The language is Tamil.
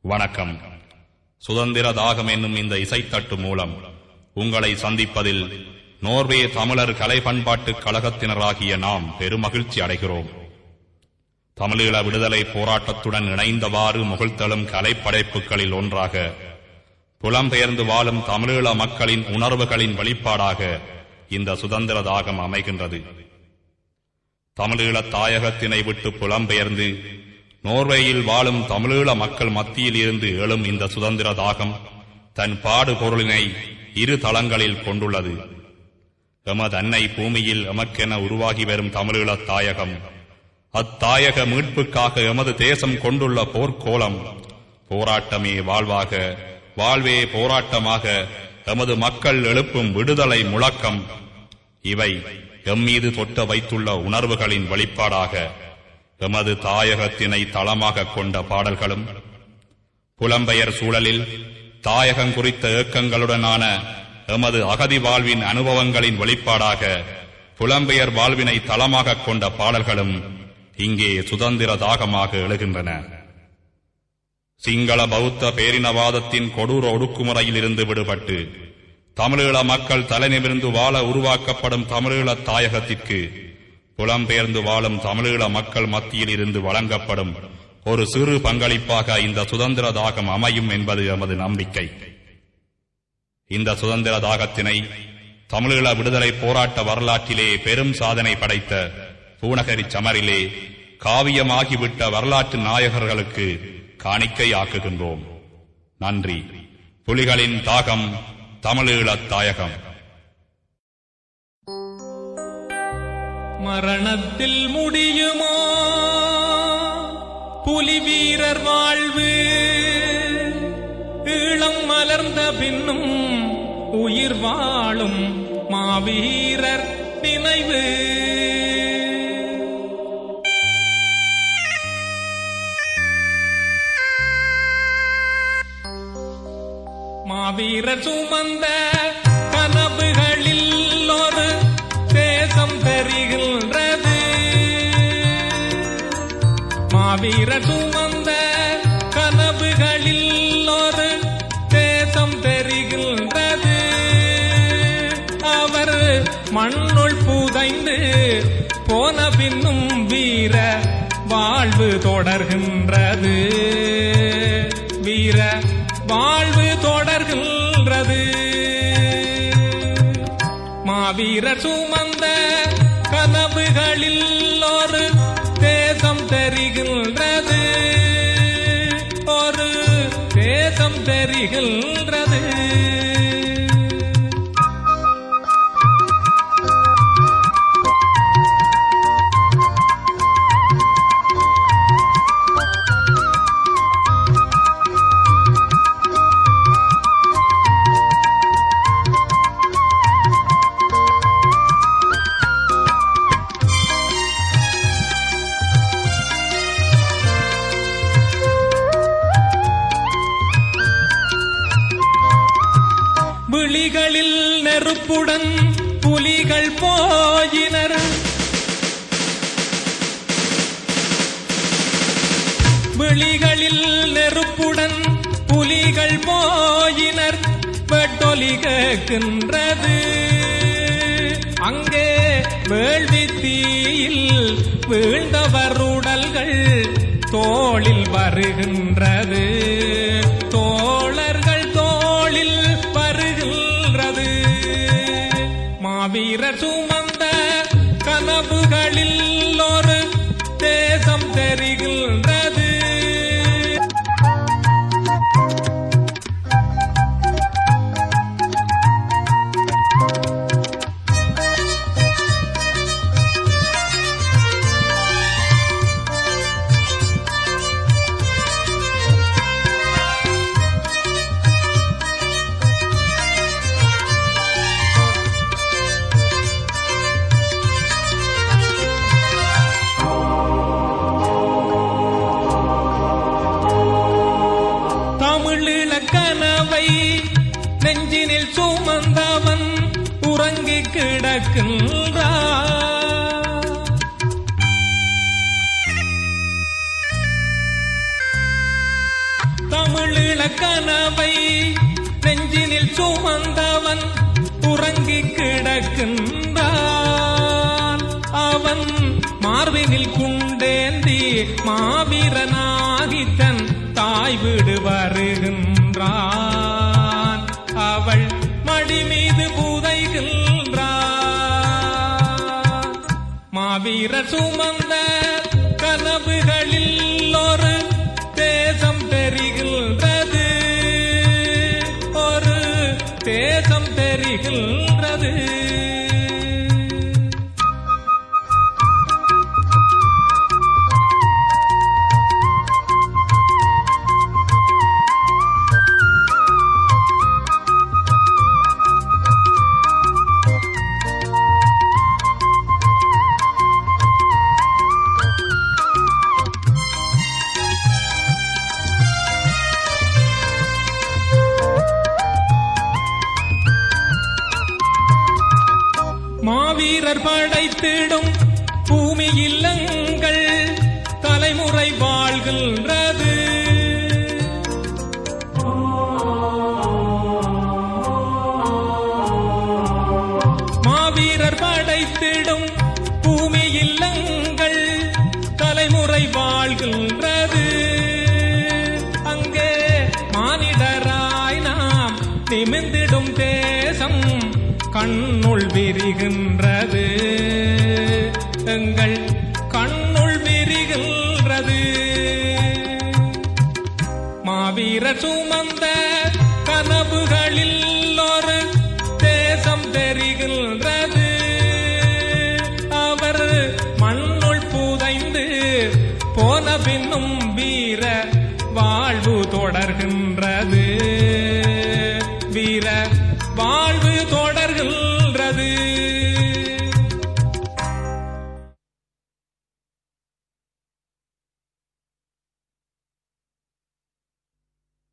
வணக்கம் சுதந்திர தாகம் என்னும் இந்த இசைத்தட்டு மூலம் உங்களை சந்திப்பதில் நோர்வே தமிழர் கலை பண்பாட்டுக் கழகத்தினராகிய நாம் பெருமகிழ்ச்சி அடைகிறோம் தமிழீழ விடுதலை போராட்டத்துடன் இணைந்தவாறு முகிழ்த்தெழும் கலைப்படைப்புகளில் ஒன்றாக புலம்பெயர்ந்து வாழும் தமிழீழ மக்களின் உணர்வுகளின் வெளிப்பாடாக இந்த சுதந்திர தாகம் அமைகின்றது தமிழீழ தாயகத்தினை விட்டு புலம்பெயர்ந்து நோர்வேயில் வாழும் தமிழீழ மக்கள் மத்தியில் இருந்து எழும் இந்த சுதந்திர தாகம் தன் பாடு பொருளினை இரு தளங்களில் கொண்டுள்ளது எமது அன்னை பூமியில் எமக்கென உருவாகி வரும் தமிழீழ தாயகம் அத்தாயக மீட்புக்காக எமது தேசம் கொண்டுள்ள போர்க்கோலம் போராட்டமே வாழ்வாக வாழ்வே போராட்டமாக எமது மக்கள் எழுப்பும் விடுதலை முழக்கம் இவை எம்மீது தொட்ட வைத்துள்ள உணர்வுகளின் வெளிப்பாடாக எமது தாயகத்தினை தளமாக கொண்ட பாடல்களும் புலம்பெயர் சூழலில் தாயகம் குறித்த ஏக்கங்களுடனான எமது அகதி வாழ்வின் அனுபவங்களின் வெளிப்பாடாக புலம்பெயர் வாழ்வினை தளமாக கொண்ட பாடல்களும் இங்கே சுதந்திர தாகமாக எழுகின்றன சிங்கள பௌத்த பேரினவாதத்தின் கொடூர ஒடுக்குமுறையில் இருந்து விடுபட்டு தமிழீழ மக்கள் தலைநிமிர்ந்து வாழ உருவாக்கப்படும் தமிழீழ தாயகத்திற்கு புலம்பெயர்ந்து வாழும் தமிழீழ மக்கள் மத்தியில் இருந்து வழங்கப்படும் ஒரு சிறு பங்களிப்பாக இந்த சுதந்திர தாகம் அமையும் என்பது எமது நம்பிக்கை இந்த சுதந்திர தாகத்தினை தமிழீழ விடுதலை போராட்ட வரலாற்றிலே பெரும் சாதனை படைத்த பூநகரி சமரிலே காவியமாகிவிட்ட வரலாற்று நாயகர்களுக்கு காணிக்கை ஆக்குகின்றோம் நன்றி புலிகளின் தாகம் தமிழீழத் தாயகம் மரணத்தில் முடியுமோ புலி வீரர் வாழ்வு ஈழம் மலர்ந்த பின்னும் உயிர் வாழும் மாவீரர் நினைவு மாவீரர் சுமந்த கனவுகளில் ஒரு தேசம் தெரிகின்றது மாவீரர் சுமந்த கனவுகளில் ஒரு தேசம் தெரிகின்றது அவர் மண்ணுள் புதைந்து போன பின்னும் வீர வாழ்வு தொடர்கின்றது வீர வாழ்வு தொடர்கின்றது மாவீரர் சுமந்த கனவுகளில் ஒரு தேசம் தெரிகின்றது ஒரு தேசம் தெரிகின்றது விழிகளில் நெருப்புடன் புலிகள் போயினர் விழிகளில் நெருப்புடன் புலிகள் போயினர் வெட்டொலி கேட்கின்றது அங்கே வேள்வி தீயில் வீழ்ந்தவர் உடல்கள் தோளில் வருகின்றது தோழர்கள் தோளில் வருகின்றது மாவீரர் சுமந்த கனவுகளில் ஒரு தேசம் தெரிகின்றது தமிழீழ கனவை நெஞ்சினில் சுமந்தவன் உறங்கிக் கிடக்கின்றான் தமிழ் தமிழீழ கனவை நெஞ்சினில் சுமந்தவன் உறங்கிக் கிடக்கின்றான் அவன் மார்பினில் குண்டேந்தி மாவீரனாகி தன் தாய் வீடு வருகின்றான் அவள் மடி மீது புதைகின்றான் மாவீர சுமந்த கனவுகளில் ஒரு தேசம் தெரிகின்றது ஒரு தேசம் தெரிகின்றது மாவீரர் படைத்திடும் பூமி இல்லங்கள் தலைமுறை வாழ்கின்றது மாவீரர் படைத்திடும் பூமி இல்லங்கள் தலைமுறை வாழ்கின்றது அங்கே மானிடராய் நாம் நிமிந்திடும் தேசம் கண்ணுள் விரிகின்றது எங்கள் கண்ணுள் விரிகின்றது மாவீர சுமந்த கனவுகளில் ஒரு தேசம் தெரிகின்றது அவர் மண்ணுள் புதைந்து போன பின்னும் வீர வாழ்வு தொடர்கின்றது வீர வாழ்வு தொடர்